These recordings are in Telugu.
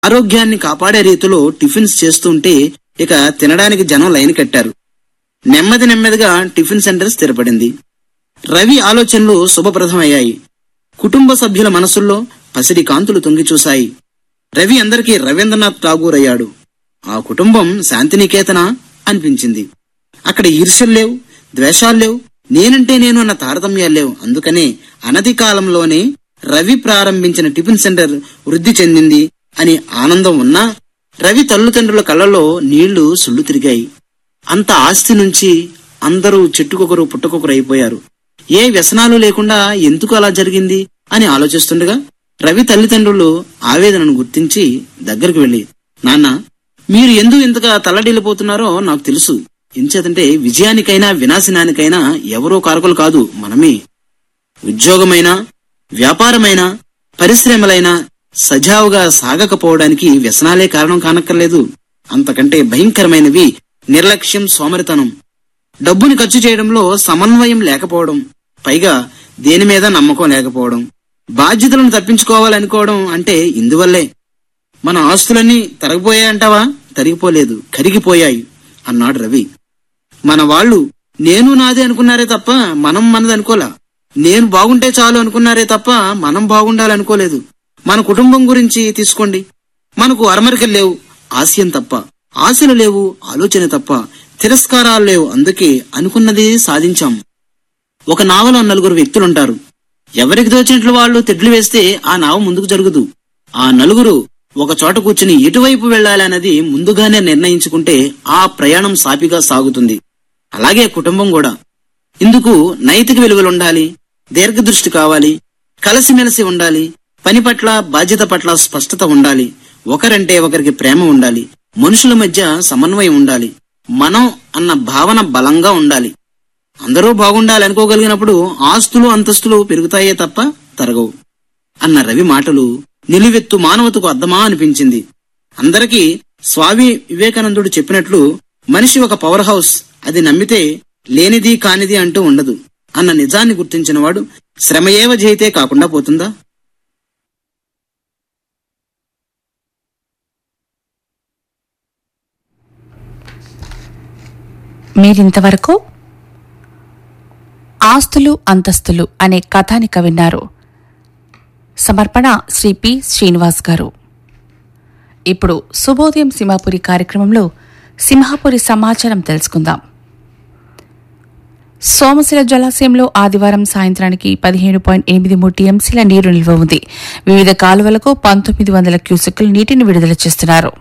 ఆరోగ్యాన్ని కాపాడే రీతిలో టిఫిన్స్ చేస్తుంటే ఇక తినడానికి జనం లైన్ కట్టారు నెమ్మది నెమ్మదిగా టిఫిన్ సెంటర్ స్థిరపడింది రవి ఆలోచనలు శుభప్రదమయ్యాయి కుటుంబ సభ్యుల మనసుల్లో పసిడి కాంతులు తొంగి చూశాయి రవి అందరికీ రవీంద్రనాథ్ ఠాగూర్ అయ్యాడు ఆ కుటుంబం శాంతినికేతన అనిపించింది అక్కడ ఈర్ష్యలు లేవు ద్వేషాలు లేవు నేనంటే నేను అన్న తారతమ్యాలు లేవు అందుకనే అనతి కాలంలోనే రవి ప్రారంభించిన టిఫిన్ సెంటర్ వృద్ధి చెందింది అని ఆనందం ఉన్నా రవి తల్లిదండ్రుల కళ్ళలో నీళ్లు సుళ్ళు తిరిగాయి అంత ఆస్తి నుంచి అందరూ చెట్టుకొకరు పుట్టుకొకరు అయిపోయారు ఏ వ్యసనాలు లేకుండా ఎందుకు అలా జరిగింది అని ఆలోచిస్తుండగా రవి తల్లిదండ్రులు ఆవేదనను గుర్తించి దగ్గరికి వెళ్లి నాన్న మీరు ఎందుకు ఇంతగా తల్లడిల్లిపోతున్నారో నాకు తెలుసు ఎంచేతంటే విజయానికైనా వినాశనానికైనా ఎవరో కారకులు కాదు మనమే ఉద్యోగమైనా వ్యాపారమైనా పరిశ్రమలైనా సజావుగా సాగకపోవడానికి వ్యసనాలే కారణం కానక్కర్లేదు అంతకంటే భయంకరమైనవి నిర్లక్ష్యం సోమరితనం డబ్బుని ఖర్చు చేయడంలో సమన్వయం లేకపోవడం పైగా దేని మీద నమ్మకం లేకపోవడం బాధ్యతలను తప్పించుకోవాలనుకోవడం అంటే ఇందువల్లే మన ఆస్తులన్నీ తరగిపోయాయంటావా తరిగిపోలేదు కరిగిపోయాయి అన్నాడు రవి మన వాళ్ళు నేను నాదే అనుకున్నారే తప్ప మనం మనది అనుకోలా నేను బాగుంటే చాలు అనుకున్నారే తప్ప మనం బాగుండాలనుకోలేదు మన కుటుంబం గురించి తీసుకోండి మనకు అరమరికలు లేవు ఆశయం తప్ప ఆశలు లేవు ఆలోచన తప్ప తిరస్కారాలు లేవు అందుకే అనుకున్నది సాధించాం ఒక నావలో నలుగురు వ్యక్తులుంటారు ఎవరికి దోచినట్లు వాళ్ళు తెడ్లు వేస్తే ఆ నావ ముందుకు జరుగుదు ఆ నలుగురు ఒక చోట కూర్చుని ఎటువైపు వెళ్ళాలన్నది ముందుగానే నిర్ణయించుకుంటే ఆ ప్రయాణం సాపిగా సాగుతుంది అలాగే కుటుంబం కూడా ఇందుకు నైతిక విలువలుండాలి దీర్ఘదృష్టి కావాలి కలిసిమెలిసి ఉండాలి పని పట్ల బాధ్యత పట్ల స్పష్టత ఉండాలి ఒకరంటే ఒకరికి ప్రేమ ఉండాలి మనుషుల మధ్య సమన్వయం ఉండాలి మనం అన్న భావన బలంగా ఉండాలి అందరూ బాగుండాలి అనుకోగలిగినప్పుడు ఆస్తులు అంతస్తులు పెరుగుతాయే తప్ప తరగవు అన్న రవి మాటలు నిలువెత్తు మానవతకు అర్థమా అనిపించింది అందరికీ స్వామి వివేకానందుడు చెప్పినట్లు మనిషి ఒక పవర్ హౌస్ అది నమ్మితే లేనిది కానిది అంటూ ఉండదు అన్న నిజాన్ని గుర్తించినవాడు శ్రమయేవ జయితే కాకుండా పోతుందా మీరింతవరకు ఆస్తులు అంతస్తులు అనే కథానిక విన్నారు సమర్పణ శ్రీ పి శ్రీనివాస్ గారు ఇప్పుడు శుభోదయం సింహాపురి కార్యక్రమంలో సింహాపురి సమాచారం తెలుసుకుందాం సోమశిల జలాశయంలో ఆదివారం సాయంత్రానికి పదిహేను పాయింట్ ఎనిమిది మూడు టీఎంసీల నీరు నిల్వ ఉంది వివిధ కాలువలకు పంతొమ్మిది వందల క్యూసెక్కుల నీటిని విడుదల చేస్తున్నారు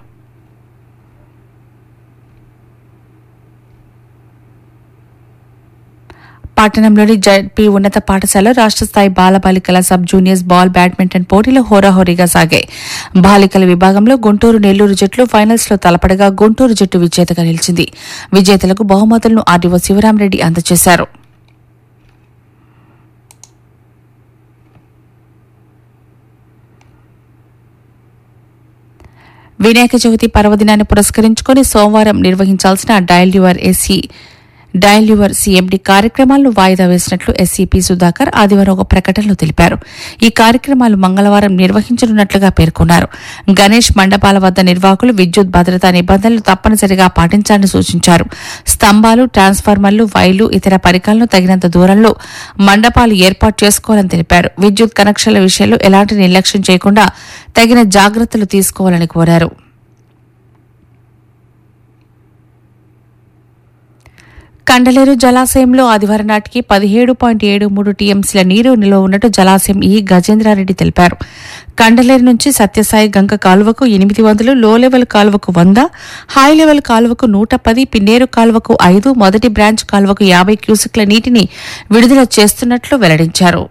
పట్టణంలోని జడ్పీ ఉన్నత పాఠశాల రాష్ట్ర స్థాయి బాలబాలికల సబ్ జూనియర్స్ బాల్ బ్యాడ్మింటన్ పోటీలు హోరాహోరీగా సాగాయి బాలికల విభాగంలో గుంటూరు నెల్లూరు జట్లు ఫైనల్స్ లో తలపడగా గుంటూరు జట్టు విజేతగా నిలిచింది విజేతలకు బహుమతులను ఆర్డీఓ శివరామరెడ్డి అందజేశారు వినాయక చవితి పర్వదినాన్ని పురస్కరించుకుని సోమవారం నిర్వహించాల్సిన dial your SC dial your CMD కార్యక్రమాలను వాయిదా వేసినట్లు ఎస్సీపీ సుధాకర్ ఆదివారం ఒక ప్రకటనలో తెలిపారు ఈ కార్యక్రమాలు మంగళవారం నిర్వహించనున్నట్లుగా పేర్కొన్నారు గణేష్ మండపాల వద్ద నిర్వాహకులు విద్యుత్ భద్రతా నిబంధనలు తప్పనిసరిగా పాటించాలని సూచించారు స్తంభాలు ట్రాన్స్ఫార్మర్లు వైర్లు ఇతర పరికరాలను తగినంత దూరంలో మండపాలు ఏర్పాటు చేసుకోవాలని తెలిపారు విద్యుత్ కనెక్షన్ల విషయంలో ఎలాంటి నిర్లక్ష్యం చేయకుండా తగిన జాగ్రత్తలు తీసుకోవాలని కోరారు కండలేరు జలాశయంలో ఆదివారం నాటికి పదిహేడు పాయింట్ ఏడు మూడు టీఎంసీల నీరు నిల్వ ఉన్నట్టు జలాశయం ఈ గజేంద్రారెడ్డి తెలిపారు కండలేరు నుంచి సత్యసాయి గంగ కాలువకు ఎనిమిది వందలు లో లెవెల్ కాలువకు వంద హై లెవెల్ కాలువకు నూట పది పిన్నేరు కాలువకు ఐదు మొదటి బ్రాంచ్ కాలువకు యాభై క్యూసెక్ల నీటిని విడుదల చేస్తున్నట్లు వెల్లడించారు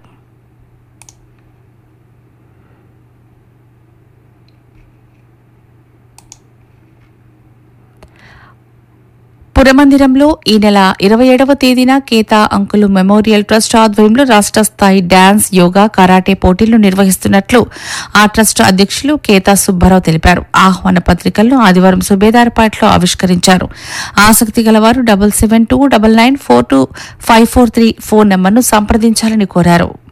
పురమందిరంలో ఈ నెల ఇరవై ఏడవ తేదీన కేతా అంకులు మెమోరియల్ ట్రస్ట్ ఆధ్వర్యంలో రాష్ట్ర స్థాయి డాన్స్ యోగా కరాటే పోటీలు నిర్వహిస్తున్నట్లు ఆ ట్రస్ట్ అధ్యక్షులు కేతా సుబ్బారావు తెలిపారు ఆహ్వాన పత్రికలను ఆదివారం సుబేదార్పేటలో ఆవిష్కరించారు ఆసక్తి గలవారు double seven two double nine four two five four three phone నెంబర్ను సంప్రదించాలని కోరారు